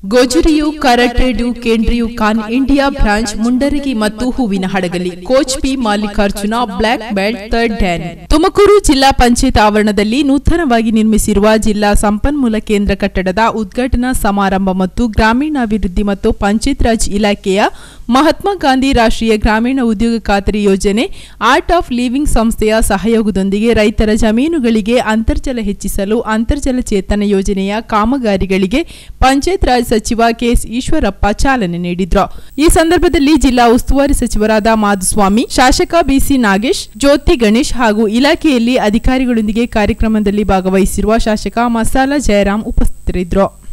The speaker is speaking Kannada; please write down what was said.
ಗೋಜರಿಯು ಕರಾಟೆ ಡು ಕೇಂದ್ರಿಯು ಖಾನ್ ಇಂಡಿಯಾ ಬ್ರಾಂಚ್ ಮುಂಡರಗಿ ಮತ್ತು Hoovina Hadagali coach P Mallikarjuna black belt third dan Tumakuru ಜಿಲ್ಲಾ ಪಂಚಾಯತ್ ಆವರಣದಲ್ಲಿ ನೂತನವಾಗಿ ನಿರ್ಮಿಸಿರುವ ಜಿಲ್ಲಾ ಸಂಪನ್ಮೂಲ ಕೇಂದ್ರ ಕಟ್ಟಡದ ಉದ್ಘಾಟನಾ ಸಮಾರಂಭ ಮತ್ತು ಗ್ರಾಮೀಣಾಭಿವೃದ್ಧಿ ಮತ್ತು ಪಂಚಾಯತ್ ರಾಜ್ ಇಲಾಖೆಯ ಮಹಾತ್ಮ ಗಾಂಧಿ ರಾಷ್ಟ್ರೀಯ ಗ್ರಾಮೀಣ ಉದ್ಯೋಗ ಖಾತರಿ ಯೋಜನೆ ಆರ್ಟ್ ಆಫ್ ಲಿವಿಂಗ್ ಸಂಸ್ಥೆಯ ಸಹಯೋಗದೊಂದಿಗೆ ರೈತರ ಜಮೀನುಗಳಿಗೆ ಅಂತರ್ಜಲ ಹೆಚ್ಚಿಸಲು ಅಂತರ್ಜಲ ಚೇತನ ಯೋಜನೆಯ ಕಾಮಗಾರಿಗಳಿಗೆ ಪಂಚಾಯತ್ ರಾಜ್ ಸಚಿವ ಕೆಎಸ್ ಈಶ್ವರಪ್ಪ ಚಾಲನೆ ನೀಡಿದ್ರು ಈ ಸಂದರ್ಭದಲ್ಲಿ ಜಿಲ್ಲಾ ಉಸ್ತುವಾರಿ ಸಚಿವರಾದ ಮಾಧುಸ್ವಾಮಿ ಶಾಸಕ ಬಿಸಿ ನಾಗೇಶ್ ಜ್ಯೋತಿ ಗಣೇಶ್ ಹಾಗೂ ಇಲಾಖೆಯಲ್ಲಿ ಅಧಿಕಾರಿಗಳೊಂದಿಗೆ ಕಾರ್ಯಕ್ರಮದಲ್ಲಿ ಭಾಗವಹಿಸಿರುವ ಶಾಸಕ ಮಸಾಲ ಜಯರಾಮ್ ಉಪಸ್ಥಿತರಿದ್ದರು